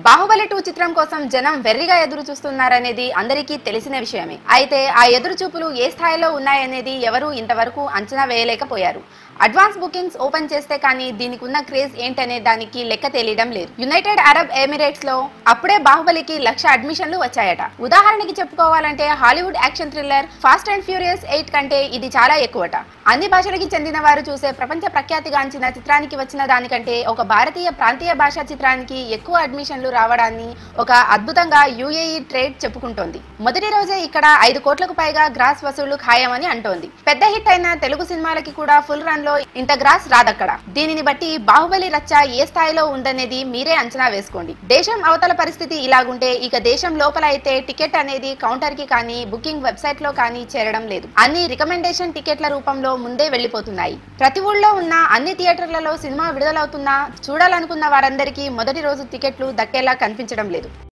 Baahubali two చిత్రం కోసం జనం వెర్రిగా ఎదురు చూస్తున్నారనేది అందరికీ తెలిసిన విషయమే అయితే ఆ ఎదురు చూపులు ఏ స్థాయిలో ఉన్నాయనేది ఎవరూ ఇంతవరకు అంచనా వేయలేకపోయారు అడ్వాన్స్ బుకింగ్స్ ఓపెన్ చేస్తే కానీ దీనికి ఉన్న క్రేజ్ ఏంటనే దానికి లెక్క తెలియడం లేదు యునైటెడ్ అరబ్ ఎమిరేట్స్ లో అప్పుడే బాహుబలికి లక్ష అడ్మిషన్లు వచ్చాయట ఉదాహరణకి చెప్పుకోవాలంటే Hollywood action thriller Fast and Furious eight కంటే ఇది చాలా ఎక్కువట అన్ని భాషలకి చెందిన వారు చూసే ప్రపంచ ప్రఖ్యాతిగాంచిన చిత్రానికి వచ్చిన దానికంటే ఒక భారతీయ ప్రాంతీయ భాషా చిత్రానికి ఎక్కువ అడ్మిషన్లు రావడాన్ని ఒక అద్భుతంగా యుఏఈ ట్రేడ్ చెప్పుకుంటోంది మొదటి రోజే ఇక్కడ ఐదు కోట్లకు పైగా గ్రాస్ వసూళ్లు ఖాయమని అంటోంది పెద్ద హిట్ అయిన తెలుగు సినిమాలకి కూడా ఫుల్ రన్ లో ఇంత గ్రాస్ రాదక్కడ దీనిని బట్టి బాహుబలి రచ్చ ఏ స్థాయిలో ఉందనేది మీరే అంచనా వేసుకోండి దేశం అవతల పరిస్థితి ఇలాగుంటే ఇక దేశం లోపల అయితే టికెట్ అనేది కౌంటర్ కి కానీ బుకింగ్ వెబ్సైట్ లో కానీ చేరడం లేదు అన్ని రికమెండేషన్ టికెట్ల రూపంలో ముందే వెళ్లిపోతున్నాయి ప్రతి ఊళ్ళో ఉన్న అన్ని థియేటర్లలో సినిమా విడుదలవుతున్నా చూడాలనుకున్న వారందరికీ మొదటి రోజు టికెట్లు దక్కేలా కనిపించడం లేదు